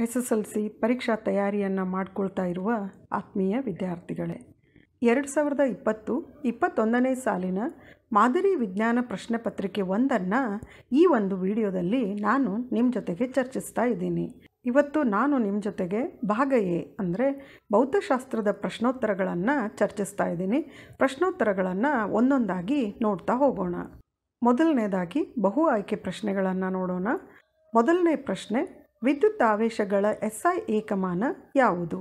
S S L C ಪರೀಕ್ಷಾ ತಯಾರಿಯನ್ನು ಮಾಡಿಕೊಳ್ತಾ ಇರುವ ಆತ್ಮೀಯ ವಿದ್ಯಾರ್ಥಿಗಳೇ ಎರಡು ಸಾವಿರದ ಇಪ್ಪತ್ತು ಇಪ್ಪತ್ತೊಂದನೇ ಸಾಲಿನ ಮಾದರಿ ವಿಜ್ಞಾನ ಪ್ರಶ್ನೆ ಪತ್ರಿಕೆ ಒಂದನ್ನು ಈ ಒಂದು ವಿಡಿಯೋದಲ್ಲಿ ನಾನು ನಿಮ್ಮ ಜೊತೆಗೆ ಚರ್ಚಿಸ್ತಾ ಇದ್ದೀನಿ ಇವತ್ತು ನಾನು ನಿಮ್ಮ ಜೊತೆಗೆ ಭಾಗ ಎ ಅಂದರೆ ಭೌತಶಾಸ್ತ್ರದ ಪ್ರಶ್ನೋತ್ತರಗಳನ್ನು ಚರ್ಚಿಸ್ತಾ ಇದ್ದೀನಿ ಪ್ರಶ್ನೋತ್ತರಗಳನ್ನು ಒಂದೊಂದಾಗಿ ನೋಡ್ತಾ ಹೋಗೋಣ ಮೊದಲನೇದಾಗಿ ಬಹು ಆಯ್ಕೆ ಪ್ರಶ್ನೆಗಳನ್ನು ನೋಡೋಣ ಮೊದಲನೇ ಪ್ರಶ್ನೆ ವಿದ್ಯುತ್ ಆವೇಶಗಳ ಎಸ್ ಐ ಏಕಮಾನ ಯಾವುದು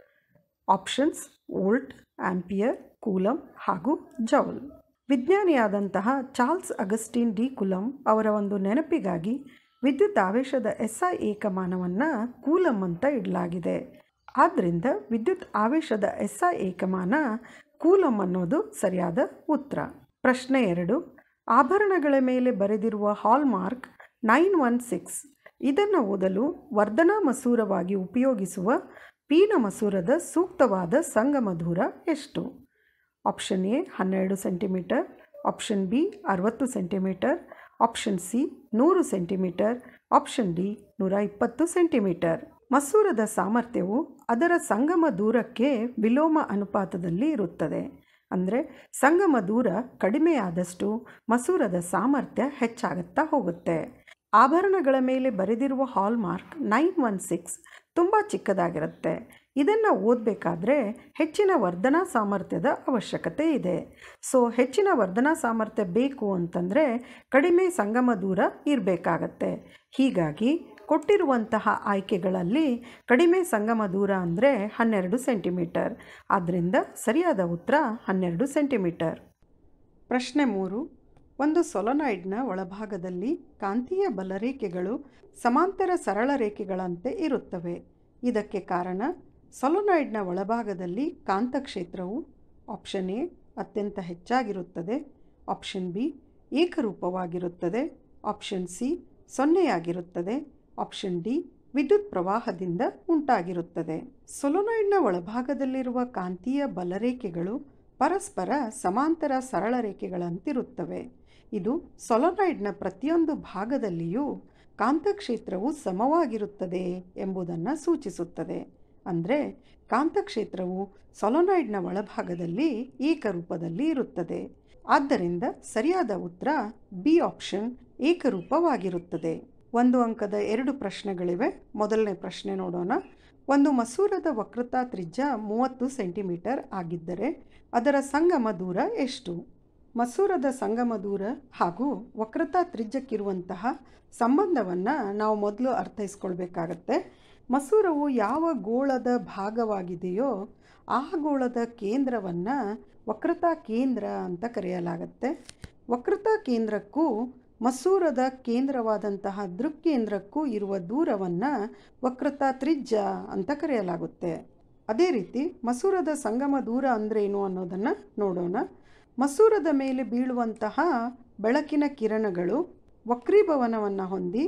ಆಪ್ಷನ್ಸ್ ವೋಲ್ಟ್ ಆಂಪಿಯರ್ ಕೂಲಂ ಹಾಗೂ ಜೌಲ್ ವಿಜ್ಞಾನಿಯಾದಂತಹ ಚಾರ್ಲ್ಸ್ ಅಗಸ್ಟಿನ್ ಡಿ ಕುಲಂ ಅವರ ಒಂದು ನೆನಪಿಗಾಗಿ ವಿದ್ಯುತ್ ಆವೇಶದ ಎಸ್ ಐ ಏಕಮಾನವನ್ನು ಕೂಲಂ ಅಂತ ಇಡಲಾಗಿದೆ ಆದ್ದರಿಂದ ವಿದ್ಯುತ್ ಆವೇಶದ ಎಸ್ ಐ ಏಕಮಾನ ಕೂಲಂ ಅನ್ನೋದು ಸರಿಯಾದ ಉತ್ತರ ಪ್ರಶ್ನೆ ಎರಡು ಆಭರಣಗಳ ಮೇಲೆ ಬರೆದಿರುವ ಹಾಲ್ಮಾರ್ಕ್ ನೈನ್ ಒನ್ ಸಿಕ್ಸ್ ಇದನ್ನು ಓದಲು ವರ್ಧನಾ ಮಸೂರವಾಗಿ ಉಪಯೋಗಿಸುವ ಪೀನ ಮಸೂರದ ಸೂಕ್ತವಾದ ಸಂಗಮ ದೂರ ಎಷ್ಟು ಆಪ್ಷನ್ ಎ ಹನ್ನೆರಡು ಸೆಂಟಿಮೀಟರ್ ಆಪ್ಷನ್ ಬಿ ಅರವತ್ತು ಸೆಂಟಿಮೀಟರ್ ಆಪ್ಷನ್ ಸಿ ನೂರು ಸೆಂಟಿಮೀಟರ್ ಆಪ್ಷನ್ ಡಿ ನೂರ ಇಪ್ಪತ್ತು ಸೆಂಟಿಮೀಟರ್ ಮಸೂರದ ಸಾಮರ್ಥ್ಯವು ಅದರ ಸಂಗಮ ದೂರಕ್ಕೆ ವಿಲೋಮ ಅನುಪಾತದಲ್ಲಿ ಇರುತ್ತದೆ ಅಂದರೆ ಸಂಗಮ ದೂರ ಕಡಿಮೆಯಾದಷ್ಟು ಮಸೂರದ ಸಾಮರ್ಥ್ಯ ಹೆಚ್ಚಾಗುತ್ತಾ ಹೋಗುತ್ತೆ ಆಭರಣಗಳ ಮೇಲೆ ಬರೆದಿರುವ ಹಾಲ್ಮಾರ್ಕ್ ನೈನ್ ಒನ್ ಸಿಕ್ಸ್ ತುಂಬ ಚಿಕ್ಕದಾಗಿರುತ್ತೆ ಇದನ್ನು ಓದಬೇಕಾದ್ರೆ ಹೆಚ್ಚಿನ ವರ್ಧನಾ ಸಾಮರ್ಥ್ಯದ ಅವಶ್ಯಕತೆ ಇದೆ ಸೊ ಹೆಚ್ಚಿನ ವರ್ಧನಾ ಸಾಮರ್ಥ್ಯ ಬೇಕು ಅಂತಂದರೆ ಕಡಿಮೆ ಸಂಗಮ ದೂರ ಇರಬೇಕಾಗತ್ತೆ ಹೀಗಾಗಿ ಕೊಟ್ಟಿರುವಂತಹ ಆಯ್ಕೆಗಳಲ್ಲಿ ಕಡಿಮೆ ಸಂಗಮ ದೂರ ಅಂದರೆ ಹನ್ನೆರಡು ಸೆಂಟಿಮೀಟರ್ ಆದ್ದರಿಂದ ಸರಿಯಾದ ಉತ್ತರ ಹನ್ನೆರಡು ಸೆಂಟಿಮೀಟರ್ ಪ್ರಶ್ನೆ ಮೂರು ಒಂದು ಸೊಲನಾಯ್ಡ್ನ ಒಳಭಾಗದಲ್ಲಿ ಕಾಂತೀಯ ಬಲರೇಖೆಗಳು ಸಮಾಂತರ ಸರಳ ರೇಖೆಗಳಂತೆ ಇರುತ್ತವೆ ಇದಕ್ಕೆ ಕಾರಣ ಸೊಲನಾಯ್ಡ್ನ ಒಳಭಾಗದಲ್ಲಿ ಕಾಂತಕ್ಷೇತ್ರವು ಆಪ್ಷನ್ ಎ ಅತ್ಯಂತ ಹೆಚ್ಚಾಗಿರುತ್ತದೆ ಆಪ್ಷನ್ ಬಿ ಏಕರೂಪವಾಗಿರುತ್ತದೆ ಆಪ್ಷನ್ ಸಿ ಸೊನ್ನೆಯಾಗಿರುತ್ತದೆ ಆಪ್ಷನ್ ಡಿ ವಿದ್ಯುತ್ ಪ್ರವಾಹದಿಂದ ಉಂಟಾಗಿರುತ್ತದೆ ಸೊಲೊನಾಯ್ಡ್ನ ಒಳಭಾಗದಲ್ಲಿರುವ ಕಾಂತೀಯ ಬಲರೇಖೆಗಳು ಪರಸ್ಪರ ಸಮಾಂತರ ಸರಳ ರೇಖೆಗಳಂತಿರುತ್ತವೆ ಇದು ಸೊಲೊನಾಯ್ಡ್ನ ಪ್ರತಿಯೊಂದು ಭಾಗದಲ್ಲಿಯೂ ಕಾಂತಕ್ಷೇತ್ರವು ಸಮವಾಗಿರುತ್ತದೆ ಎಂಬುದನ್ನು ಸೂಚಿಸುತ್ತದೆ ಅಂದರೆ ಕಾಂತಕ್ಷೇತ್ರವು ಸೊಲೊನಾಯ್ಡ್ನ ಒಳಭಾಗದಲ್ಲಿ ಏಕರೂಪದಲ್ಲಿ ಇರುತ್ತದೆ ಆದ್ದರಿಂದ ಸರಿಯಾದ ಉತ್ತರ ಬಿ ಆಪ್ಷನ್ ಏಕರೂಪವಾಗಿರುತ್ತದೆ ಒಂದು ಅಂಕದ ಎರಡು ಪ್ರಶ್ನೆಗಳಿವೆ ಮೊದಲನೇ ಪ್ರಶ್ನೆ ನೋಡೋಣ ಒಂದು ಮಸೂರದ ವಕ್ರತಾ ತ್ರಿಜ್ಯ ಮೂವತ್ತು ಸೆಂಟಿಮೀಟರ್ ಆಗಿದ್ದರೆ ಅದರ ಸಂಗಮ ದೂರ ಎಷ್ಟು ಮಸೂರದ ಸಂಗಮ ದೂರ ಹಾಗೂ ವಕ್ರತಾ ತ್ರಿಜ್ಯಕ್ಕಿರುವಂತಹ ಸಂಬಂಧವನ್ನು ನಾವು ಮೊದಲು ಅರ್ಥೈಸ್ಕೊಳ್ಬೇಕಾಗತ್ತೆ ಮಸೂರವು ಯಾವ ಗೋಳದ ಭಾಗವಾಗಿದೆಯೋ ಆ ಗೋಳದ ಕೇಂದ್ರವನ್ನು ವಕ್ರತಾ ಕೇಂದ್ರ ಅಂತ ಕರೆಯಲಾಗತ್ತೆ ವಕ್ರತಾ ಕೇಂದ್ರಕ್ಕೂ ಮಸೂರದ ಕೇಂದ್ರವಾದಂತಹ ದೃಕ್ಕೇಂದ್ರಕ್ಕೂ ಇರುವ ದೂರವನ್ನು ವಕ್ರತಾ ತ್ರಿಜ್ಯ ಅಂತ ಕರೆಯಲಾಗುತ್ತೆ ಅದೇ ರೀತಿ ಮಸೂರದ ಸಂಗಮ ದೂರ ಅಂದ್ರೇನು ಅನ್ನೋದನ್ನು ನೋಡೋಣ ಮಸೂರದ ಮೇಲೆ ಬೀಳುವಂತಹ ಬೆಳಕಿನ ಕಿರಣಗಳು ವಕ್ರೀಭವನವನ್ನು ಹೊಂದಿ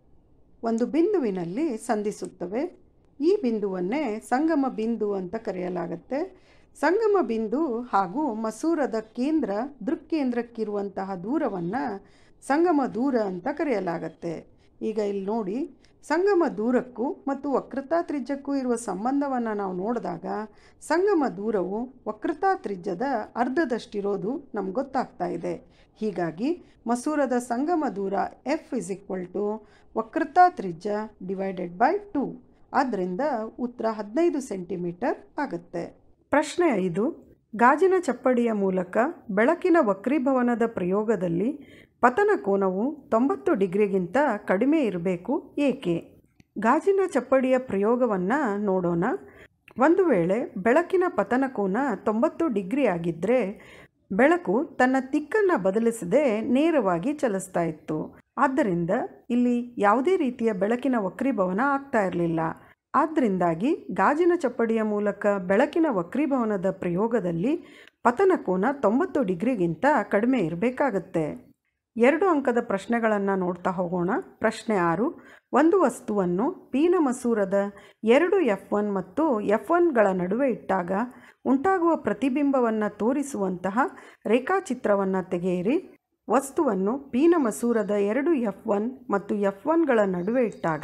ಒಂದು ಬಿಂದುವಿನಲ್ಲಿ ಸಂಧಿಸುತ್ತವೆ ಈ ಬಿಂದುವನ್ನೇ ಸಂಗಮ ಬಿಂದು ಅಂತ ಕರೆಯಲಾಗುತ್ತೆ ಸಂಗಮ ಬಿಂದು ಹಾಗೂ ಮಸೂರದ ಕೇಂದ್ರ ದೃಕ್ಕೇಂದ್ರಕ್ಕಿರುವಂತಹ ದೂರವನ್ನು ಸಂಗಮ ದೂರ ಅಂತ ಕರೆಯಲಾಗತ್ತೆ ಈಗ ಇಲ್ಲಿ ನೋಡಿ ಸಂಗಮ ದೂರಕ್ಕೂ ಮತ್ತು ವಕ್ರತಾ ತ್ರಿಜ್ಯಕ್ಕೂ ಇರುವ ಸಂಬಂಧವನ್ನು ನಾವು ನೋಡಿದಾಗ ಸಂಗಮ ದೂರವು ವಕ್ರತಾ ತ್ರಿಜ್ಯದ ಅರ್ಧದಷ್ಟಿರೋದು ನಮ್ಗೆ ಗೊತ್ತಾಗ್ತಾ ಇದೆ ಹೀಗಾಗಿ ಮಸೂರದ ಸಂಗಮ ದೂರ ಎಫ್ ಇಸ್ ಈಕ್ವಲ್ ಟು ವಕ್ರತಾ ತ್ರಿಜ್ಯ ಡಿವೈಡೆಡ್ ಬೈ ಟು ಆದ್ದರಿಂದ ಉತ್ತರ ಹದಿನೈದು ಸೆಂಟಿಮೀಟರ್ ಆಗುತ್ತೆ ಪ್ರಶ್ನೆ ಐದು ಗಾಜಿನ ಚಪ್ಪಡಿಯ ಮೂಲಕ ಬೆಳಕಿನ ವಕ್ರೀಭವನದ ಪ್ರಯೋಗದಲ್ಲಿ ಪತನ ಕೋನವು ತೊಂಬತ್ತು ಡಿಗ್ರಿಗಿಂತ ಕಡಿಮೆ ಇರಬೇಕು ಏಕೆ ಗಾಜಿನ ಚಪ್ಪಡಿಯ ಪ್ರಯೋಗವನ್ನು ನೋಡೋಣ ಒಂದು ವೇಳೆ ಬೆಳಕಿನ ಪತನ ಕೋನ ತೊಂಬತ್ತು ಡಿಗ್ರಿ ಆಗಿದ್ದರೆ ಬೆಳಕು ತನ್ನ ದಿಕ್ಕನ್ನು ಬದಲಿಸದೆ ನೇರವಾಗಿ ಚಲಿಸ್ತಾ ಇತ್ತು ಆದ್ದರಿಂದ ಇಲ್ಲಿ ಯಾವುದೇ ರೀತಿಯ ಬೆಳಕಿನ ವಕ್ರೀಭವನ ಆಗ್ತಾ ಇರಲಿಲ್ಲ ಆದ್ದರಿಂದಾಗಿ ಗಾಜಿನ ಚಪ್ಪಡಿಯ ಮೂಲಕ ಬೆಳಕಿನ ವಕ್ರೀಭವನದ ಪ್ರಯೋಗದಲ್ಲಿ ಪತನ ಕೋನ ತೊಂಬತ್ತು ಡಿಗ್ರಿಗಿಂತ ಕಡಿಮೆ ಇರಬೇಕಾಗತ್ತೆ ಎರಡು ಅಂಕದ ಪ್ರಶ್ನೆಗಳನ್ನು ನೋಡ್ತಾ ಹೋಗೋಣ ಪ್ರಶ್ನೆ ಆರು ಒಂದು ವಸ್ತುವನ್ನು ಪೀನ ಮಸೂರದ ಎರಡು ಎಫ್ ಒನ್ ಮತ್ತು ಎಫ್ ಒನ್ಗಳ ನಡುವೆ ಇಟ್ಟಾಗ ಉಂಟಾಗುವ ಪ್ರತಿಬಿಂಬವನ್ನು ತೋರಿಸುವಂತಹ ರೇಖಾಚಿತ್ರವನ್ನು ತೆಗೆಯಿರಿ ವಸ್ತುವನ್ನು ಪೀನ ಮಸೂರದ ಎರಡು ಎಫ್ ಒನ್ ಮತ್ತು ಎಫ್ ಒನ್ಗಳ ನಡುವೆ ಇಟ್ಟಾಗ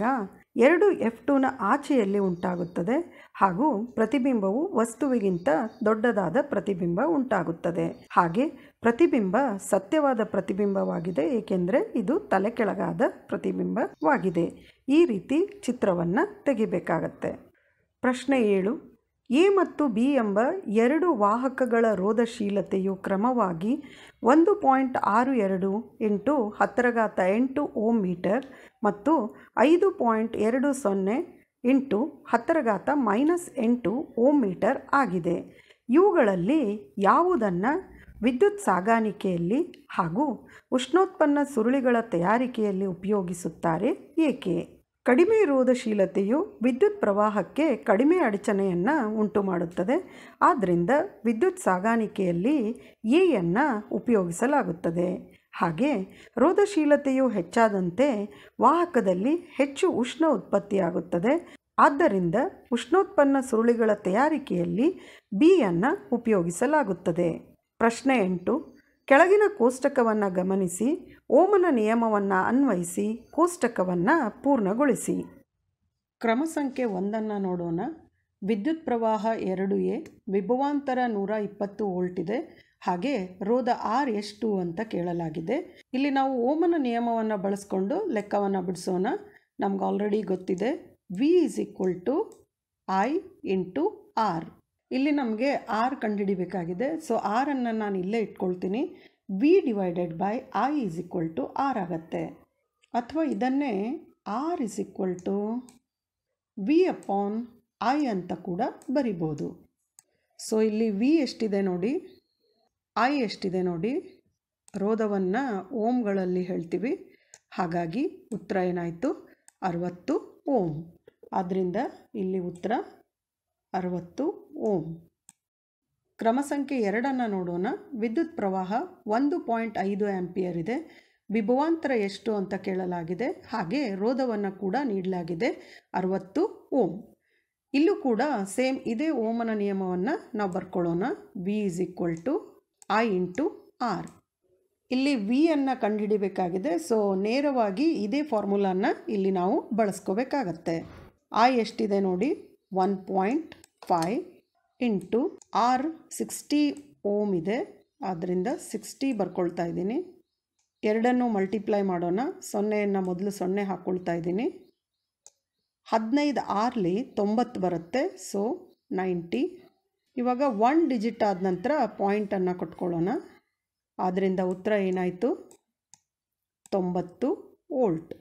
ಎರಡು ಎಫ್ ಟೂನ ಆಚೆಯಲ್ಲಿ ಉಂಟಾಗುತ್ತದೆ ಹಾಗೂ ಪ್ರತಿಬಿಂಬವು ವಸ್ತುವಿಗಿಂತ ದೊಡ್ಡದಾದ ಪ್ರತಿಬಿಂಬ ಉಂಟಾಗುತ್ತದೆ ಹಾಗೆ ಪ್ರತಿಬಿಂಬ ಸತ್ಯವಾದ ಪ್ರತಿಬಿಂಬವಾಗಿದೆ ಏಕೆಂದರೆ ಇದು ತಲೆ ಕೆಳಗಾದ ಪ್ರತಿಬಿಂಬವಾಗಿದೆ ಈ ರೀತಿ ಚಿತ್ರವನ್ನು ತೆಗಿಬೇಕಾಗತ್ತೆ ಪ್ರಶ್ನೆ ಏಳು ಎ ಮತ್ತು ಬಿ ಎಂಬ ಎರಡು ವಾಹಕಗಳ ರೋಧಶೀಲತೆಯು ಕ್ರಮವಾಗಿ ಒಂದು ಪಾಯಿಂಟ್ ಆರು ಎರಡು ಇಂಟು ಹತ್ತರಘಾತ ಎಂಟು ಓಮ್ ಮೀಟರ್ ಮತ್ತು ಐದು ಪಾಯಿಂಟ್ ಎರಡು ಸೊನ್ನೆ ಇಂಟು ಹತ್ತರಘಾತ ಮೈನಸ್ ಎಂಟು ಓಮ್ ಮೀಟರ್ ಆಗಿದೆ ಇವುಗಳಲ್ಲಿ ಯಾವುದನ್ನು ವಿದ್ಯುತ್ ಸಾಗಾಣಿಕೆಯಲ್ಲಿ ಹಾಗೂ ಉಷ್ಣೋತ್ಪನ್ನ ಸುರುಳಿಗಳ ತಯಾರಿಕೆಯಲ್ಲಿ ಉಪಯೋಗಿಸುತ್ತಾರೆ ಏಕೆ ಕಡಿಮೆ ರೋಧಶೀಲತೆಯು ವಿದ್ಯುತ್ ಪ್ರವಾಹಕ್ಕೆ ಕಡಿಮೆ ಅಡಚಣೆಯನ್ನು ಉಂಟು ಮಾಡುತ್ತದೆ ಆದ್ದರಿಂದ ವಿದ್ಯುತ್ ಸಾಗಾಣಿಕೆಯಲ್ಲಿ ಎಯನ್ನು ಉಪಯೋಗಿಸಲಾಗುತ್ತದೆ ಹಾಗೆ ರೋಧಶೀಲತೆಯು ಹೆಚ್ಚಾದಂತೆ ವಾಹಕದಲ್ಲಿ ಹೆಚ್ಚು ಉಷ್ಣ ಉತ್ಪತ್ತಿಯಾಗುತ್ತದೆ ಆದ್ದರಿಂದ ಉಷ್ಣೋತ್ಪನ್ನ ಸುರುಳಿಗಳ ತಯಾರಿಕೆಯಲ್ಲಿ ಬಿಯನ್ನು ಉಪಯೋಗಿಸಲಾಗುತ್ತದೆ ಪ್ರಶ್ನೆ ಎಂಟು ಕೆಳಗಿನ ಕೋಷ್ಟಕವನ್ನು ಗಮನಿಸಿ ಓಮನ ನಿಯಮವನ್ನು ಅನ್ವಯಿಸಿ ಕೋಷ್ಟಕವನ್ನು ಪೂರ್ಣಗೊಳಿಸಿ ಕ್ರಮ ಸಂಖ್ಯೆ ಒಂದನ್ನು ನೋಡೋಣ ವಿದ್ಯುತ್ ಪ್ರವಾಹ ಎರಡು ಎ ವಿಭವಾಂತರ ನೂರ ಇಪ್ಪತ್ತು ವೋಲ್ಟ್ ಇದೆ ಹಾಗೆ ರೋಧ ಆರ್ ಎಷ್ಟು ಅಂತ ಕೇಳಲಾಗಿದೆ ಇಲ್ಲಿ ನಾವು ಓಮನ ನಿಯಮವನ್ನು ಬಳಸ್ಕೊಂಡು ಲೆಕ್ಕವನ್ನು ಬಿಡಿಸೋಣ ನಮ್ಗೆ ಆಲ್ರೆಡಿ ಗೊತ್ತಿದೆ V is equal to I into R ಇಲ್ಲಿ ನಮಗೆ ಆರ್ ಕಂಡುಹಿಡಿಬೇಕಾಗಿದೆ ಸೊ ಆರನ್ನು ನಾನು ಇಲ್ಲೇ ಇಟ್ಕೊಳ್ತೀನಿ V divided by I is equal to R ಆಗುತ್ತೆ ಅಥವಾ ಇದನ್ನೇ R is equal to V upon I ಅಂತ ಕೂಡ ಬರಿಬೋದು ಸೊ ಇಲ್ಲಿ ವಿ ಎಷ್ಟಿದೆ ನೋಡಿ ಐ ಎಷ್ಟಿದೆ ನೋಡಿ ರೋಧವನ್ನು ಓಮ್ಗಳಲ್ಲಿ ಹೇಳ್ತೀವಿ ಹಾಗಾಗಿ ಉತ್ತರ ಏನಾಯಿತು ಅರವತ್ತು ಓಮ್ ಆದ್ದರಿಂದ ಇಲ್ಲಿ ಉತ್ತರ ಅರವತ್ತು ಓಮ್ ಕ್ರಮ ಸಂಖ್ಯೆ ಎರಡನ್ನು ನೋಡೋಣ ವಿದ್ಯುತ್ ಪ್ರವಾಹ ಒಂದು ಪಾಯಿಂಟ್ ಐದು ಆ್ಯಂಪಿಯರ್ ಇದೆ ವಿಭವಾಂತರ ಎಷ್ಟು ಅಂತ ಕೇಳಲಾಗಿದೆ ಹಾಗೆ ರೋಧವನ್ನು ಕೂಡ ನೀಡಲಾಗಿದೆ ಅರವತ್ತು ಓಮ್ ಇಲ್ಲೂ ಕೂಡ ಸೇಮ್ ಇದೇ ಓಮನ ನಿಯಮವನ್ನು ನಾವು ಬರ್ಕೊಳ್ಳೋಣ V is equal to I into R ಇಲ್ಲಿ ವಿ ಅನ್ನು ಕಂಡುಹಿಡಿಬೇಕಾಗಿದೆ ಸೊ ನೇರವಾಗಿ ಇದೇ ಫಾರ್ಮುಲಾನ ಇಲ್ಲಿ ನಾವು ಬಳಸ್ಕೋಬೇಕಾಗತ್ತೆ ಐ ಎಷ್ಟಿದೆ ನೋಡಿ one point five into R sixty ohm ಇದೆ ಆದ್ದರಿಂದ ಸಿಕ್ಸ್ಟಿ ಬರ್ಕೊಳ್ತಾ ಇದ್ದೀನಿ ಎರಡನ್ನು ಮಲ್ಟಿಪ್ಲೈ ಮಾಡೋಣ ಸೊನ್ನೆಯನ್ನು ಮೊದಲು ಸೊನ್ನೆ ಹಾಕ್ಕೊಳ್ತಾ ಇದ್ದೀನಿ ಹದಿನೈದು ಆರ್ಲಿ ತೊಂಬತ್ತು ಬರುತ್ತೆ ಸೊ ನೈಂಟಿ ಇವಾಗ ಒನ್ ಡಿಜಿಟ್ ಆದ ನಂತರ ಪಾಯಿಂಟನ್ನು ಕೊಟ್ಕೊಳ್ಳೋಣ ಆದ್ದರಿಂದ ಉತ್ತರ ಏನಾಯಿತು ತೊಂಬತ್ತು ವೋಲ್ಟ್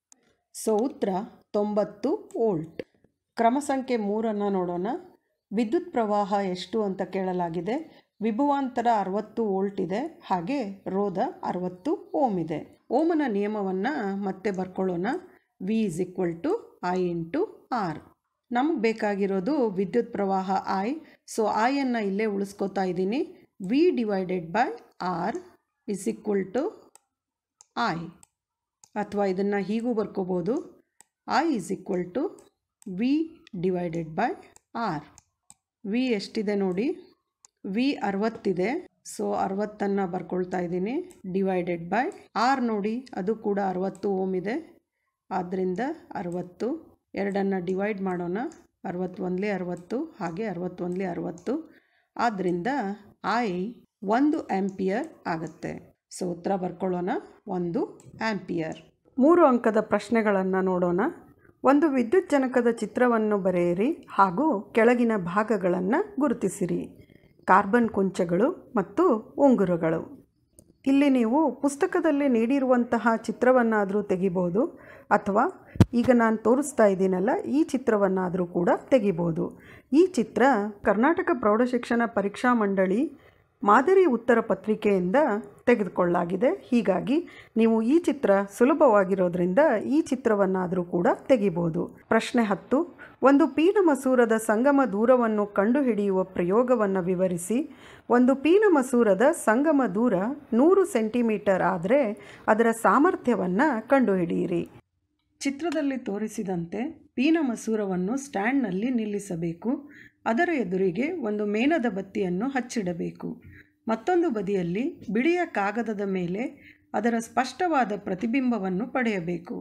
ಸೊ ಉತ್ತರ ತೊಂಬತ್ತು ವೋಲ್ಟ್ ಕ್ರಮ ಸಂಖ್ಯೆ ಮೂರನ್ನು ನೋಡೋಣ ವಿದ್ಯುತ್ ಪ್ರವಾಹ ಎಷ್ಟು ಅಂತ ಕೇಳಲಾಗಿದೆ ವಿಭವಾಂತರ ಅರವತ್ತು ವೋಲ್ಟ್ ಇದೆ ಹಾಗೆ ರೋಧ ಅರವತ್ತು ಓಮ್ ಇದೆ ಓಮನ ನಿಯಮವನ್ನು ಮತ್ತೆ ಬರ್ಕೊಳ್ಳೋಣ V is equal to I into R ನಮಗೆ ಬೇಕಾಗಿರೋದು ವಿದ್ಯುತ್ ಪ್ರವಾಹ ಐ ಸೊ ಐಯನ್ನು ಇಲ್ಲೇ ಉಳಿಸ್ಕೋತಾ ಇದ್ದೀನಿ V divided by R is equal to I ಅಥವಾ ಇದನ್ನು ಹೀಗೂ ಬರ್ಕೋಬೋದು I is equal to V divided by R V ಎಷ್ಟಿದೆ ನೋಡಿ ವಿ ಅರವತ್ತಿದೆ ಸೊ ಅರವತ್ತನ್ನು ಬರ್ಕೊಳ್ತಾ ಇದ್ದೀನಿ ಡಿವೈಡೆಡ್ ಬೈ ಆರ್ ನೋಡಿ ಅದು ಕೂಡ ಅರವತ್ತು ಓಮ್ ಇದೆ ಆದ್ದರಿಂದ ಅರವತ್ತು ಎರಡನ್ನು ಡಿವೈಡ್ ಮಾಡೋಣ ಅರವತ್ತೊಂದಲೇ ಅರವತ್ತು ಹಾಗೆ ಅರವತ್ತೊಂದಲೇ ಅರವತ್ತು ಆದ್ದರಿಂದ ಐ ಒಂದು ಆ್ಯಂಪಿಯರ್ ಆಗುತ್ತೆ ಸೊ ಉತ್ತರ ಬರ್ಕೊಳ್ಳೋಣ ಒಂದು ಆ್ಯಂಪಿಯರ್ ಮೂರು ಅಂಕದ ಪ್ರಶ್ನೆಗಳನ್ನು ನೋಡೋಣ ಒಂದು ವಿದ್ಯುತ್ ಜನಕದ ಚಿತ್ರವನ್ನು ಬರೆಯಿರಿ ಹಾಗೂ ಕೆಳಗಿನ ಭಾಗಗಳನ್ನು ಗುರುತಿಸಿರಿ ಕಾರ್ಬನ್ ಕುಂಚಗಳು ಮತ್ತು ಉಂಗುರಗಳು ಇಲ್ಲಿ ನೀವು ಪುಸ್ತಕದಲ್ಲಿ ನೀಡಿರುವಂತಹ ಚಿತ್ರವನ್ನಾದರೂ ತೆಗಿಬೋದು ಅಥವಾ ಈಗ ನಾನು ತೋರಿಸ್ತಾ ಇದ್ದೀನಲ್ಲ ಈ ಚಿತ್ರವನ್ನಾದರೂ ಕೂಡ ತೆಗಿಬೋದು ಈ ಚಿತ್ರ ಕರ್ನಾಟಕ ಪ್ರೌಢಶಿಕ್ಷಣ ಪರೀಕ್ಷಾ ಮಂಡಳಿ ಮಾದರಿ ಉತ್ತರ ಪತ್ರಿಕೆಯಿಂದ ತೆಗೆದುಕೊಳ್ಳಲಾಗಿದೆ ಹೀಗಾಗಿ ನೀವು ಈ ಚಿತ್ರ ಸುಲಭವಾಗಿರೋದ್ರಿಂದ ಈ ಚಿತ್ರವನ್ನಾದರೂ ಕೂಡ ತೆಗಿಬೋದು ಪ್ರಶ್ನೆ ಹತ್ತು ಒಂದು ಪೀನ ಮಸೂರದ ಸಂಗಮ ದೂರವನ್ನು ಕಂಡುಹಿಡಿಯುವ ಪ್ರಯೋಗವನ್ನು ವಿವರಿಸಿ ಒಂದು ಪೀನ ಮಸೂರದ ಸಂಗಮ ದೂರ ನೂರು ಸೆಂಟಿಮೀಟರ್ ಆದರೆ ಅದರ ಸಾಮರ್ಥ್ಯವನ್ನು ಕಂಡುಹಿಡಿಯಿರಿ ಚಿತ್ರದಲ್ಲಿ ತೋರಿಸಿದಂತೆ ಪೀನ ಮಸೂರವನ್ನು ಸ್ಟ್ಯಾಂಡ್ನಲ್ಲಿ ನಿಲ್ಲಿಸಬೇಕು ಅದರ ಎದುರಿಗೆ ಒಂದು ಮೇಣದ ಬತ್ತಿಯನ್ನು ಹಚ್ಚಿಡಬೇಕು ಮತ್ತೊಂದು ಬದಿಯಲ್ಲಿ ಬಿಳಿಯ ಕಾಗದದ ಮೇಲೆ ಅದರ ಸ್ಪಷ್ಟವಾದ ಪ್ರತಿಬಿಂಬವನ್ನು ಪಡೆಯಬೇಕು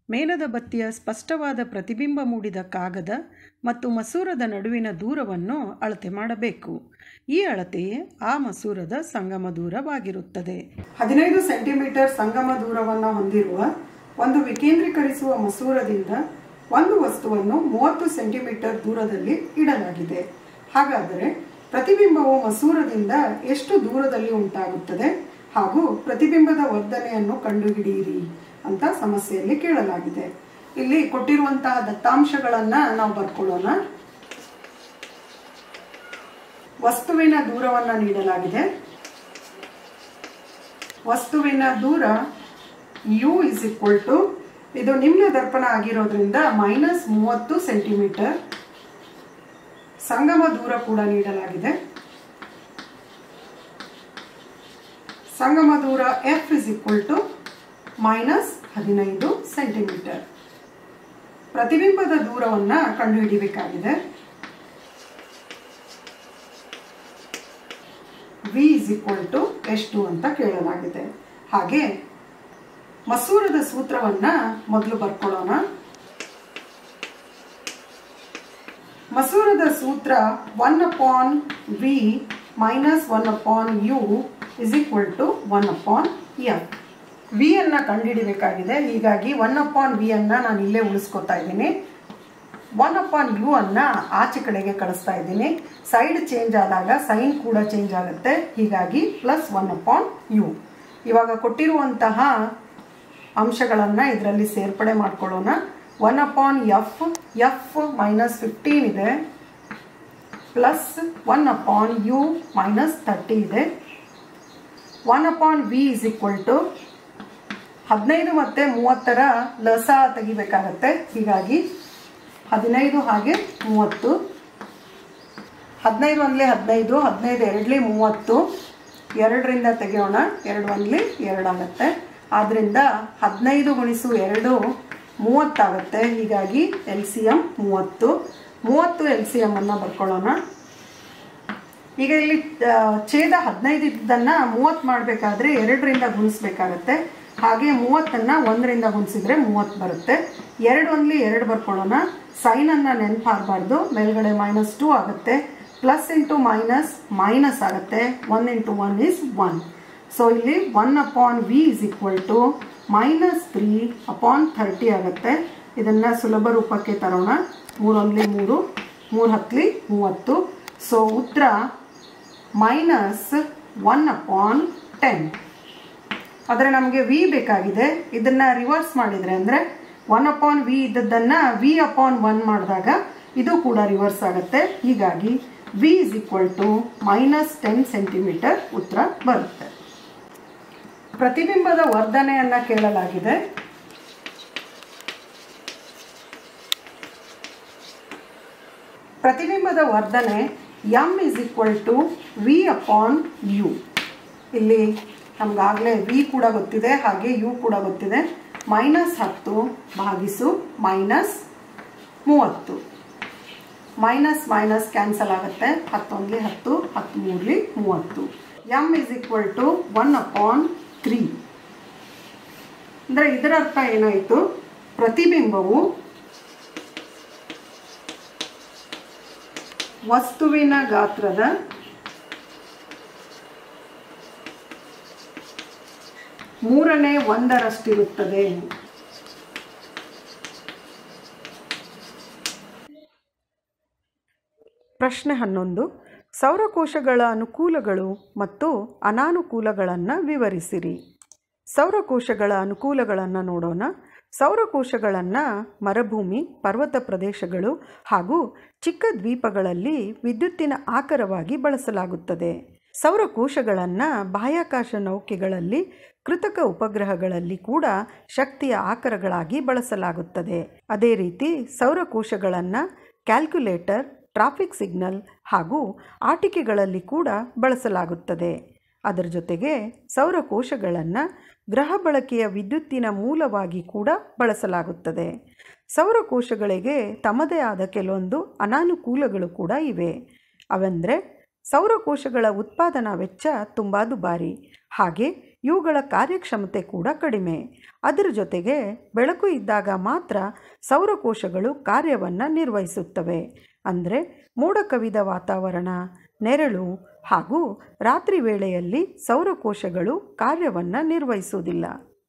ಮೇಣದ ಬತ್ತಿಯ ಸ್ಪಷ್ಟವಾದ ಪ್ರತಿಬಿಂಬ ಮೂಡಿದ ಕಾಗದ ಮತ್ತು ಮಸೂರದ ನಡುವಿನ ದೂರವನ್ನು ಅಳತೆ ಮಾಡಬೇಕು ಈ ಅಳತೆಯೇ ಆ ಮಸೂರದ ಸಂಗಮ ದೂರವಾಗಿರುತ್ತದೆ ಹದಿನೈದು ಸೆಂಟಿಮೀಟರ್ ಸಂಗಮ ದೂರವನ್ನು ಹೊಂದಿರುವ ಒಂದು ವಿಕೇಂದ್ರೀಕರಿಸುವ ಮಸೂರದಿಂದ ಒಂದು ವಸ್ತುವನ್ನು ಮೂವತ್ತು ಸೆಂಟಿಮೀಟರ್ ದೂರದಲ್ಲಿ ಇಡಲಾಗಿದೆ ಹಾಗಾದರೆ ಪ್ರತಿಬಿಂಬವು ಮಸೂರದಿಂದ ಎಷ್ಟು ದೂರದಲ್ಲಿ ಉಂಟಾಗುತ್ತದೆ ಹಾಗೂ ಪ್ರತಿಬಿಂಬದ ವರ್ಧನೆಯನ್ನು ಕಂಡುಹಿಡಿಯಿರಿ ಅಂತ ಸಮಸ್ಯೆಯಲ್ಲಿ ಕೇಳಲಾಗಿದೆ ಇಲ್ಲಿ ಕೊಟ್ಟಿರುವಂತಹ ದತ್ತಾಂಶಗಳನ್ನು ನಾವು ಬರ್ಕೊಳ್ಳೋಣ ವಸ್ತುವಿನ ದೂರವನ್ನು ನೀಡಲಾಗಿದೆ ವಸ್ತುವಿನ ದೂರ ಯು ಇಸ್ ಈಕ್ವಲ್ ಟು ಇದು ನಿಮ್ನ ದರ್ಪಣ ಆಗಿರೋದ್ರಿಂದ ಮೈನಸ್ ಮೂವತ್ತು ಸೆಂಟಿಮೀಟರ್ ಸಂಗಮ ದೂರ ಕೂಡ ನೀಡಲಾಗಿದೆ ಸಂಗಮ ದೂರ F is equal to minus ಹದಿನೈದು ಸೆಂಟಿಮೀಟರ್ ಪ್ರತಿಬಿಂಬದ ದೂರವನ್ನು ಕಂಡುಹಿಡಿಯಬೇಕಾಗಿದೆ ವಿ ಇಸ್ ಈಕ್ವಲ್ ಟು ಎಷ್ಟು ಅಂತ ಕೇಳಲಾಗಿದೆ ಹಾಗೆ ಮಸೂರದ ಸೂತ್ರವನ್ನ ಮೊದಲು ಬರ್ಕೊಳ್ಳೋಣ ಮಸೂರದ ಸೂತ್ರ one upon V minus one upon U is equal to one upon F V ಅನ್ನ ಕಂಡುಹಿಡಿಬೇಕಾಗಿದೆ ಹೀಗಾಗಿ ಒನ್ ಅಪಾನ್ ವಿ ಅನ್ನ ನಾನು ಇಲ್ಲೇ ಉಳಿಸ್ಕೊತಾ ಇದ್ದೀನಿ ಒನ್ ಅಪಾನ್ ಯು ಅನ್ನ ಆಚೆ ಕಡೆಗೆ ಕಳಿಸ್ತಾ ಇದ್ದೀನಿ ಸೈಡ್ ಚೇಂಜ್ ಆದಾಗ ಸೈನ್ ಕೂಡ ಚೇಂಜ್ ಆಗುತ್ತೆ ಹೀಗಾಗಿ ಪ್ಲಸ್ ಒನ್ ಅಪಾನ್ ಯು ಇವಾಗ ಕೊಟ್ಟಿರುವಂತಹ ಅಂಶಗಳನ್ನು ಇದರಲ್ಲಿ ಸೇರ್ಪಡೆ ಮಾಡ್ಕೊಳ್ಳೋಣ one upon F F minus fifteen ಇದೆ plus one upon U minus thirty ಇದೆ one upon V is equal to ಹದಿನೈದು ಮತ್ತು ಮೂವತ್ತರ ಲಸ ತೆಗಿಬೇಕಾಗತ್ತೆ ಹೀಗಾಗಿ ಹದಿನೈದು ಹಾಗೆ ಮೂವತ್ತು ಹದಿನೈದು ಒಂದ್ಲಿ ಹದಿನೈದು ಹದಿನೈದು ಎರಡ್ಲಿ ಮೂವತ್ತು ಎರಡರಿಂದ ತೆಗೆಯೋಣ ಎರಡು ಒಂದ್ಲಿ ಎರಡಾಗತ್ತೆ ಆದ್ದರಿಂದ ಹದಿನೈದು ಗುಣಿಸು ಎರಡು ಮೂವತ್ತಾಗುತ್ತೆ ಹೀಗಾಗಿ ಎಲ್ ಸಿ ಎಮ್ ಮೂವತ್ತು ಮೂವತ್ತು ಎಲ್ ಸಿ ಎಮ್ಮನ್ನು ಬರ್ಕೊಳ್ಳೋಣ ಈಗ ಇಲ್ಲಿ ಆ, ಛೇದ ಹದಿನೈದು ಇದ್ದನ್ನು ಮೂವತ್ತು ಮಾಡಬೇಕಾದ್ರೆ ಎರಡರಿಂದ ಗುಣಿಸ್ಬೇಕಾಗತ್ತೆ ಹಾಗೆ ಮೂವತ್ತನ್ನು ಒಂದರಿಂದ ಗುಣಿಸಿದ್ರೆ ಮೂವತ್ತು ಬರುತ್ತೆ ಎರಡು ಒಂದ್ಲಿ ಎರಡು ಬರ್ಕೊಳ್ಳೋಣ ಸೈನನ್ನು ನೆನಪಾಗಬಾರ್ದು ಮೇಲ್ಗಡೆ ಮೈನಸ್ ಟೂ ಆಗುತ್ತೆ ಪ್ಲಸ್ ಇಂಟು ಮೈನಸ್ ಮೈನಸ್ ಆಗುತ್ತೆ one into one is one so ಇಲ್ಲಿ one upon V is equal to minus three upon thirty ಆಗುತ್ತೆ ಇದನ್ನು ಸುಲಭ ರೂಪಕ್ಕೆ ತರೋಣ ಮೂರೊಂದ್ಲಿ ಮೂರು ಮೂರು ಹತ್ಲಿ ಮೂವತ್ತು ಸೊ ಉತ್ತರ ಮೈನಸ್ ಒನ್ ಅಪಾನ್ ಟೆನ್ ಆದರೆ ನಮಗೆ ವಿ ಬೇಕಾಗಿದೆ ಇದನ್ನು ರಿವರ್ಸ್ ಮಾಡಿದರೆ ಅಂದರೆ ಒನ್ ಅಪಾನ್ ವಿ ಇದ್ದದ್ದನ್ನು ವಿ ಅಪಾನ್ ಒನ್ ಮಾಡಿದಾಗ ಇದು ಕೂಡ ರಿವರ್ಸ್ ಆಗುತ್ತೆ ಹೀಗಾಗಿ V is equal to minus ten centimetre ಉತ್ತರ ಬರುತ್ತೆ ಪ್ರತಿಬಿಂಬದ ವರ್ಧನೆಯನ್ನು ಕೇಳಲಾಗಿದೆ ಪ್ರತಿಬಿಂಬದ ವರ್ಧನೆ M is equal to V upon U ಇಲ್ಲಿ ನಮಗಾಗಲೇ ವಿ ಕೂಡ ಗೊತ್ತಿದೆ ಹಾಗೆ ಯು ಕೂಡ ಗೊತ್ತಿದೆ ಮೈನಸ್ ಹತ್ತು ಭಾಗಿಸು ಮೈನಸ್ ಮೂವತ್ತು ಮೈನಸ್ ಮೈನಸ್ ಕ್ಯಾನ್ಸಲ್ ಆಗುತ್ತೆ ಹತ್ತೊಂದ್ಲಿ ಹತ್ತು ಹತ್ತು ಮೂರ್ಲಿ ಮೂವತ್ತು M is equal to one upon three ಅಂದರೆ ಇದರ ಅರ್ಥ ಏನಾಯಿತು ಪ್ರತಿಬಿಂಬವು ವಸ್ತುವಿನ ಗಾತ್ರದ ಮೂರನೇ ಒಂದರಷ್ಟಿರುತ್ತದೆ ಪ್ರಶ್ನೆ ಹನ್ನೊಂದು ಸೌರಕೋಶಗಳ ಅನುಕೂಲಗಳು ಮತ್ತು ಅನಾನುಕೂಲಗಳನ್ನು ವಿವರಿಸಿರಿ ಸೌರಕೋಶಗಳ ಅನುಕೂಲಗಳನ್ನು ನೋಡೋಣ ಸೌರಕೋಶಗಳನ್ನು ಮರುಭೂಮಿ ಪರ್ವತ ಪ್ರದೇಶಗಳು ಹಾಗೂ ಚಿಕ್ಕ ದ್ವೀಪಗಳಲ್ಲಿ ವಿದ್ಯುತ್ತಿನ ಆಕರವಾಗಿ ಬಳಸಲಾಗುತ್ತದೆ ಸೌರಕೋಶಗಳನ್ನು ಬಾಹ್ಯಾಕಾಶ ನೌಕೆಗಳಲ್ಲಿ ಕೃತಕ ಉಪಗ್ರಹಗಳಲ್ಲಿ ಕೂಡ ಶಕ್ತಿಯ ಆಕರಗಳಾಗಿ ಬಳಸಲಾಗುತ್ತದೆ ಅದೇ ರೀತಿ ಸೌರಕೋಶಗಳನ್ನು ಕ್ಯಾಲ್ಕುಲೇಟರ್ ಟ್ರಾಫಿಕ್ ಸಿಗ್ನಲ್ ಹಾಗೂ ಆಟಿಕೆಗಳಲ್ಲಿ ಕೂಡ ಬಳಸಲಾಗುತ್ತದೆ ಅದರ ಜೊತೆಗೆ ಸೌರಕೋಶಗಳನ್ನು ಗೃಹ ಬಳಕೆಯ ವಿದ್ಯುತ್ತಿನ ಮೂಲವಾಗಿ ಕೂಡ ಬಳಸಲಾಗುತ್ತದೆ ಸೌರಕೋಶಗಳಿಗೆ ತಮ್ಮದೇ ಆದ ಕೆಲವೊಂದು ಅನಾನುಕೂಲಗಳು ಕೂಡ ಇವೆ ಅವೆಂದರೆ ಸೌರಕೋಶಗಳ ಉತ್ಪಾದನಾ ವೆಚ್ಚ ತುಂಬ ದುಬಾರಿ ಹಾಗೆ ಇವುಗಳ ಕಾರ್ಯಕ್ಷಮತೆ ಕೂಡ ಕಡಿಮೆ ಅದರ ಜೊತೆಗೆ ಬೆಳಕು ಇದ್ದಾಗ ಮಾತ್ರ ಸೌರಕೋಶಗಳು ಕಾರ್ಯವನ್ನು ನಿರ್ವಹಿಸುತ್ತವೆ ಅಂದರೆ ಮೋಡ ಕವಿದ ವಾತಾವರಣ ನೆರಳು ಹಾಗೂ ರಾತ್ರಿ ವೇಳೆಯಲ್ಲಿ ಸೌರಕೋಶಗಳು ಕಾರ್ಯವನ್ನು ನಿರ್ವಹಿಸುವುದಿಲ್ಲ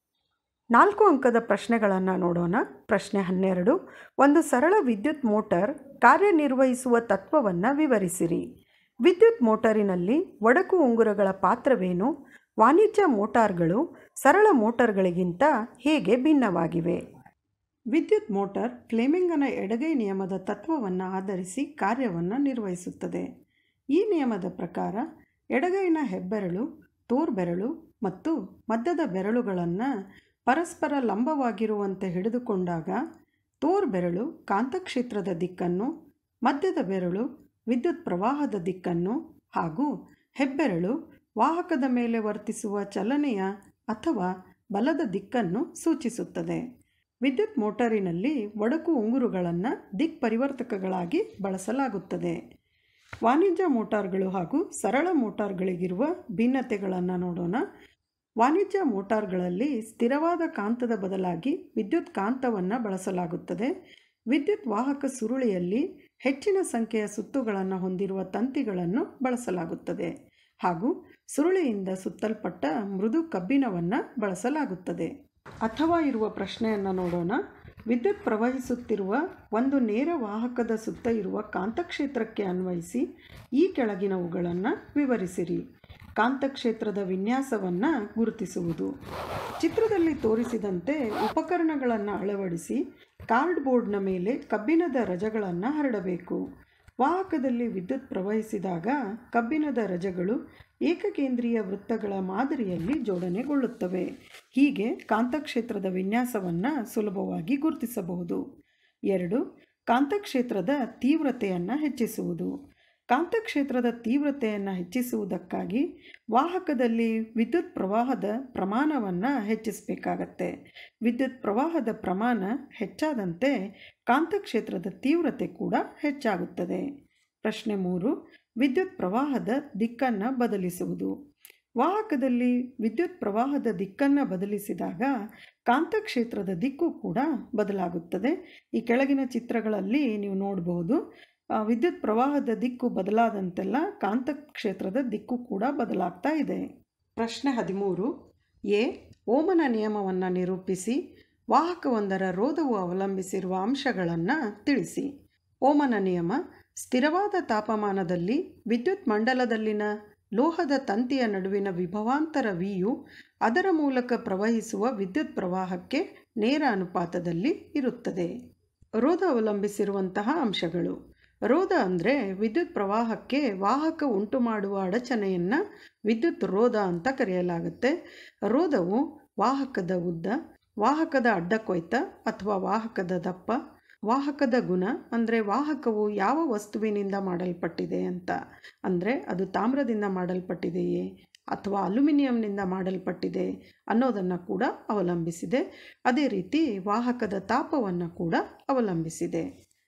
ನಾಲ್ಕು ಅಂಕದ ಪ್ರಶ್ನೆಗಳನ್ನು ನೋಡೋಣ ಪ್ರಶ್ನೆ ಹನ್ನೆರಡು ಒಂದು ಸರಳ ವಿದ್ಯುತ್ ಮೋಟಾರ್ ಕಾರ್ಯನಿರ್ವಹಿಸುವ ತತ್ವವನ್ನು ವಿವರಿಸಿರಿ ವಿದ್ಯುತ್ ಮೋಟಾರಿನಲ್ಲಿ ಒಡಕು ಉಂಗುರಗಳ ಪಾತ್ರವೇನು ವಾಣಿಜ್ಯ ಮೋಟಾರ್ಗಳು ಸರಳ ಮೋಟಾರ್ಗಳಿಗಿಂತ ಹೇಗೆ ಭಿನ್ನವಾಗಿವೆ ವಿದ್ಯುತ್ ಮೋಟಾರ್ ಫ್ಲೇಮಿಂಗನ ಎಡಗೈ ನಿಯಮದ ತತ್ವವನ್ನು ಆಧರಿಸಿ ಕಾರ್ಯವನ್ನು ನಿರ್ವಹಿಸುತ್ತದೆ ಈ ನಿಯಮದ ಪ್ರಕಾರ ಎಡಗೈನ ಹೆಬ್ಬೆರಳು ತೋರ್ಬೆರಳು ಮತ್ತು ಮಧ್ಯದ ಬೆರಳುಗಳನ್ನು ಪರಸ್ಪರ ಲಂಬವಾಗಿರುವಂತೆ ಹಿಡಿದುಕೊಂಡಾಗ ತೋರ್ಬೆರಳು ಕಾಂತಕ್ಷೇತ್ರದ ದಿಕ್ಕನ್ನು ಮಧ್ಯದ ಬೆರಳು ವಿದ್ಯುತ್ ಪ್ರವಾಹದ ದಿಕ್ಕನ್ನು ಹಾಗೂ ಹೆಬ್ಬೆರಳು ವಾಹಕದ ಮೇಲೆ ವರ್ತಿಸುವ ಚಲನೆಯ ಅಥವಾ ಬಲದ ದಿಕ್ಕನ್ನು ಸೂಚಿಸುತ್ತದೆ ವಿದ್ಯುತ್ ಮೋಟಾರಿನಲ್ಲಿ ಒಡಕು ಉಂಗುರುಗಳನ್ನು ದಿಕ್ ಪರಿವರ್ತಕಗಳಾಗಿ ಬಳಸಲಾಗುತ್ತದೆ ವಾಣಿಜ್ಯ ಮೋಟಾರ್ಗಳು ಹಾಗೂ ಸರಳ ಮೋಟಾರ್ಗಳಿಗಿರುವ ಭಿನ್ನತೆಗಳನ್ನು ನೋಡೋಣ ವಾಣಿಜ್ಯ ಮೋಟಾರ್ಗಳಲ್ಲಿ ಸ್ಥಿರವಾದ ಕಾಂತದ ಬದಲಾಗಿ ವಿದ್ಯುತ್ ಕಾಂತವನ್ನು ಬಳಸಲಾಗುತ್ತದೆ ವಿದ್ಯುತ್ ವಾಹಕ ಸುರುಳಿಯಲ್ಲಿ ಹೆಚ್ಚಿನ ಸಂಖ್ಯೆಯ ಸುತ್ತುಗಳನ್ನು ಹೊಂದಿರುವ ತಂತಿಗಳನ್ನು ಬಳಸಲಾಗುತ್ತದೆ ಹಾಗೂ ಸುರುಳಿಯಿಂದ ಸುತ್ತಲ್ಪಟ್ಟ ಮೃದು ಕಬ್ಬಿಣವನ್ನು ಬಳಸಲಾಗುತ್ತದೆ ಅಥವಾ ಇರುವ ಪ್ರಶ್ನೆಯನ್ನು ನೋಡೋಣ ವಿದ್ಯುತ್ ಪ್ರವಹಿಸುತ್ತಿರುವ ಒಂದು ನೇರ ವಾಹಕದ ಸುತ್ತ ಇರುವ ಕಾಂತಕ್ಷೇತ್ರಕ್ಕೆ ಅನ್ವಯಿಸಿ ಈ ಕೆಳಗಿನವುಗಳನ್ನು ವಿವರಿಸಿರಿ ಕಾಂತಕ್ಷೇತ್ರದ ವಿನ್ಯಾಸವನ್ನು ಗುರುತಿಸುವುದು ಚಿತ್ರದಲ್ಲಿ ತೋರಿಸಿದಂತೆ ಉಪಕರಣಗಳನ್ನು ಅಳವಡಿಸಿ ಕಾರ್ಡ್ಬೋರ್ಡ್ನ ಮೇಲೆ ಕಬ್ಬಿಣದ ರಜಗಳನ್ನು ಹರಡಬೇಕು ವಾಹಕದಲ್ಲಿ ವಿದ್ಯುತ್ ಪ್ರವಹಿಸಿದಾಗ ಕಬ್ಬಿಣದ ರಜಗಳು ಏಕಕೇಂದ್ರೀಯ ವೃತ್ತಗಳ ಮಾದರಿಯಲ್ಲಿ ಜೋಡಣೆಗೊಳ್ಳುತ್ತವೆ ಹೀಗೆ ಕಾಂತಕ್ಷೇತ್ರದ ವಿನ್ಯಾಸವನ್ನು ಸುಲಭವಾಗಿ ಗುರುತಿಸಬಹುದು ಎರಡು ಕಾಂತಕ್ಷೇತ್ರದ ತೀವ್ರತೆಯನ್ನು ಹೆಚ್ಚಿಸುವುದು ಕಾಂತಕ್ಷೇತ್ರದ ತೀವ್ರತೆಯನ್ನು ಹೆಚ್ಚಿಸುವುದಕ್ಕಾಗಿ ವಾಹಕದಲ್ಲಿ ವಿದ್ಯುತ್ ಪ್ರವಾಹದ ಪ್ರಮಾಣವನ್ನು ಹೆಚ್ಚಿಸಬೇಕಾಗತ್ತೆ ವಿದ್ಯುತ್ ಪ್ರವಾಹದ ಪ್ರಮಾಣ ಹೆಚ್ಚಾದಂತೆ ಕಾಂತಕ್ಷೇತ್ರದ ತೀವ್ರತೆ ಕೂಡ ಹೆಚ್ಚಾಗುತ್ತದೆ ಪ್ರಶ್ನೆ ಮೂರು ವಿದ್ಯುತ್ ಪ್ರವಾಹದ ದಿಕ್ಕನ್ನು ಬದಲಿಸುವುದು ವಾಹಕದಲ್ಲಿ ವಿದ್ಯುತ್ ಪ್ರವಾಹದ ದಿಕ್ಕನ್ನು ಬದಲಿಸಿದಾಗ ಕಾಂತಕ್ಷೇತ್ರದ ದಿಕ್ಕು ಕೂಡ ಬದಲಾಗುತ್ತದೆ ಈ ಕೆಳಗಿನ ಚಿತ್ರಗಳಲ್ಲಿ ನೀವು ನೋಡಬಹುದು ವಿದ್ಯುತ್ ಪ್ರವಾಹದ ದಿಕ್ಕು ಬದಲಾದಂತೆಲ್ಲ ಕಾಂತಕ್ಷೇತ್ರದ ದಿಕ್ಕು ಕೂಡ ಬದಲಾಗ್ತಾ ಇದೆ ಪ್ರಶ್ನೆ ಹದಿಮೂರು ಎ ಓಮನ ನಿಯಮವನ್ನು ನಿರೂಪಿಸಿ ವಾಹಕವೊಂದರ ರೋಧವು ಅವಲಂಬಿಸಿರುವ ಅಂಶಗಳನ್ನು ತಿಳಿಸಿ ಓಮನ ನಿಯಮ ಸ್ಥಿರವಾದ ತಾಪಮಾನದಲ್ಲಿ ವಿದ್ಯುತ್ ಮಂಡಲದಲ್ಲಿನ ಲೋಹದ ತಂತಿಯ ನಡುವಿನ ವಿಭವಾಂತರ ವಿಯು ಅದರ ಮೂಲಕ ಪ್ರವಹಿಸುವ ವಿದ್ಯುತ್ ಪ್ರವಾಹಕ್ಕೆ ನೇರ ಅನುಪಾತದಲ್ಲಿ ಇರುತ್ತದೆ ರೋಧ ಅವಲಂಬಿಸಿರುವಂತಹ ಅಂಶಗಳು ರೋಧ ಅಂದರೆ ವಿದ್ಯುತ್ ಪ್ರವಾಹಕ್ಕೆ ವಾಹಕ ಉಂಟು ಮಾಡುವ ಅಡಚಣೆಯನ್ನು ವಿದ್ಯುತ್ ರೋಧ ಅಂತ ಕರೆಯಲಾಗುತ್ತೆ ರೋಧವು ವಾಹಕದ ಉದ್ದ ವಾಹಕದ ಅಡ್ಡಕೊಯ್ತ ಅಥವಾ ವಾಹಕದ ದಪ್ಪ ವಾಹಕದ ಗುಣ ಅಂದರೆ ವಾಹಕವು ಯಾವ ವಸ್ತುವಿನಿಂದ ಮಾಡಲ್ಪಟ್ಟಿದೆ ಅಂತ ಅಂದರೆ ಅದು ತಾಮ್ರದಿಂದ ಮಾಡಲ್ಪಟ್ಟಿದೆಯೇ ಅಥವಾ ಅಲ್ಯೂಮಿನಿಯಂನಿಂದ ಮಾಡಲ್ಪಟ್ಟಿದೆ ಅನ್ನೋದನ್ನು ಕೂಡ ಅವಲಂಬಿಸಿದೆ ಅದೇ ರೀತಿ ವಾಹಕದ ತಾಪವನ್ನು ಕೂಡ ಅವಲಂಬಿಸಿದೆ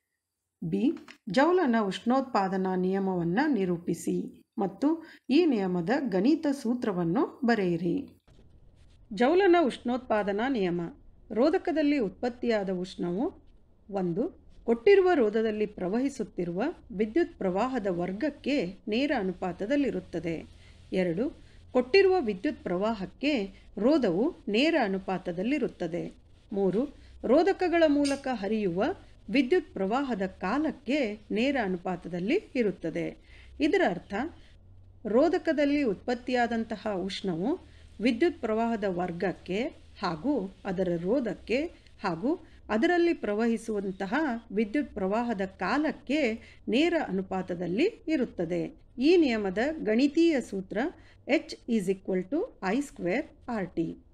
ಬಿ ಜೌಲನ ಉಷ್ಣೋತ್ಪಾದನಾ ನಿಯಮವನ್ನು ನಿರೂಪಿಸಿ ಮತ್ತು ಈ ನಿಯಮದ ಗಣಿತ ಸೂತ್ರವನ್ನು ಬರೆಯಿರಿ ಜೌಲನ ಉಷ್ಣೋತ್ಪಾದನಾ ನಿಯಮ ರೋಧಕದಲ್ಲಿ ಉತ್ಪತ್ತಿಯಾದ ಉಷ್ಣವು ಒಂದು ಕೊಟ್ಟಿರುವ ರೋಧದಲ್ಲಿ ಪ್ರವಹಿಸುತ್ತಿರುವ ವಿದ್ಯುತ್ ಪ್ರವಾಹದ ವರ್ಗಕ್ಕೆ ನೇರ ಅನುಪಾತದಲ್ಲಿರುತ್ತದೆ ಎರಡು ಕೊಟ್ಟಿರುವ ವಿದ್ಯುತ್ ಪ್ರವಾಹಕ್ಕೆ ರೋಧವು ನೇರ ಅನುಪಾತದಲ್ಲಿರುತ್ತದೆ ಮೂರು ರೋಧಕಗಳ ಮೂಲಕ ಹರಿಯುವ ವಿದ್ಯುತ್ ಪ್ರವಾಹದ ಕಾಲಕ್ಕೆ ನೇರ ಅನುಪಾತದಲ್ಲಿ ಇರುತ್ತದೆ ಇದರ ಅರ್ಥ ರೋಧಕದಲ್ಲಿ ಉತ್ಪತ್ತಿಯಾದಂತಹ ಉಷ್ಣವು ವಿದ್ಯುತ್ ಪ್ರವಾಹದ ವರ್ಗಕ್ಕೆ ಹಾಗೂ ಅದರ ರೋಧಕ್ಕೆ ಹಾಗೂ ಅದರಲ್ಲಿ ಪ್ರವಹಿಸುವಂತಹ ವಿದ್ಯುತ್ ಪ್ರವಾಹದ ಕಾಲಕ್ಕೆ ನೇರ ಅನುಪಾತದಲ್ಲಿ ಇರುತ್ತದೆ ಈ ನಿಯಮದ ಗಣಿತೀಯ ಸೂತ್ರ H is equal to I square R T